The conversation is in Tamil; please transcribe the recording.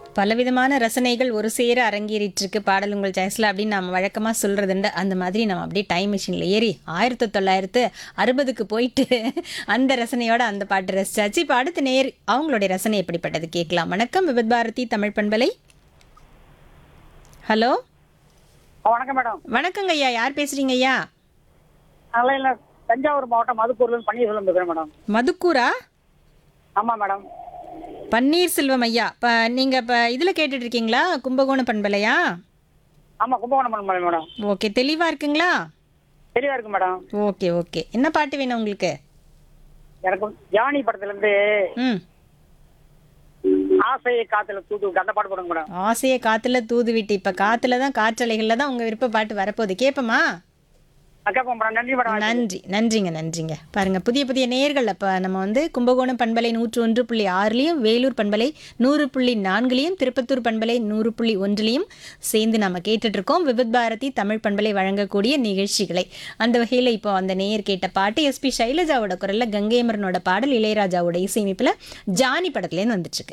பலவிதமான ரசனைகள் ஒரு சேர அரங்கேறிட்டு இருக்கு பாடல் உங்கள் சாய்ஸ்ல அப்படின்னு நம்ம வழக்கமாக சொல்றதுண்டு அந்த மாதிரி நம்ம அப்படியே டைம் மிஷினில் ஏறி ஆயிரத்தி தொள்ளாயிரத்து அறுபதுக்கு போயிட்டு அந்த ரசனையோட அந்த பாட்டு ரசிச்சாச்சு இப்போ அடுத்த நேர் அவங்களுடைய ரசனை எப்படிப்பட்டது கேட்கலாம் வணக்கம் விபத் பாரதி தமிழ் பண்பலை ஹலோ ஆ, வணக்கம் மேடம் வணக்கங்க ஐயா யார் பேசுறீங்க ஐயா அதெல்லாம் இல்லை தஞ்சாவூர் மாவட்டம் மதுக்கூர்லேருந்து பன்னீர்செல்வம் பேசுகிறேன் மேடம் மதுக்கூரா ஆமாம் மேடம் பன்னீர்செல்வம் ஐயா இப்போ நீங்கள் இப்போ இதில் கேட்டுட்டு இருக்கீங்களா கும்பகோணம் பண்பலையா ஆமாம் கும்பகோணம் மேடம் மேடம் ஓகே தெளிவாக இருக்குங்களா தெளிவாக இருக்கு மேடம் ஓகே ஓகே என்ன பாட்டு வேணும் உங்களுக்கு எனக்கு ஜானி படத்துலேருந்து ம் ஆசையை காத்துல தூத்து விட்டு அந்த பாட்டு போடுங்க மேடம் ஆசையை காத்துல தூது விட்டு இப்ப காத்துல தான் காற்றலைகள்ல தான் உங்க விருப்ப பாட்டு வரப்போகுது கேட்போமா கேட்போம் மேடம் நன்றி மேடம் நன்றி நன்றிங்க நன்றிங்க பாருங்க புதிய புதிய நேயர்கள் அப்ப நம்ம வந்து கும்பகோணம் பண்பலை நூற்று ஒன்று புள்ளி ஆறுலையும் வேலூர் பண்பலை நூறு புள்ளி நான்குலையும் திருப்பத்தூர் பண்பலை நூறு புள்ளி ஒன்றுலையும் சேர்ந்து நம்ம கேட்டுட்டு இருக்கோம் விவித் பாரதி தமிழ் பண்பலை வழங்கக்கூடிய நிகழ்ச்சிகளை அந்த வகையில் இப்போ அந்த நேயர் கேட்ட பாட்டு எஸ்பி சைலஜாவோட குரல்ல கங்கையமரனோட பாடல் இளையராஜாவோட இசையமைப்புல ஜானி படத்துலேருந்து வந்துட்டு இருக்கு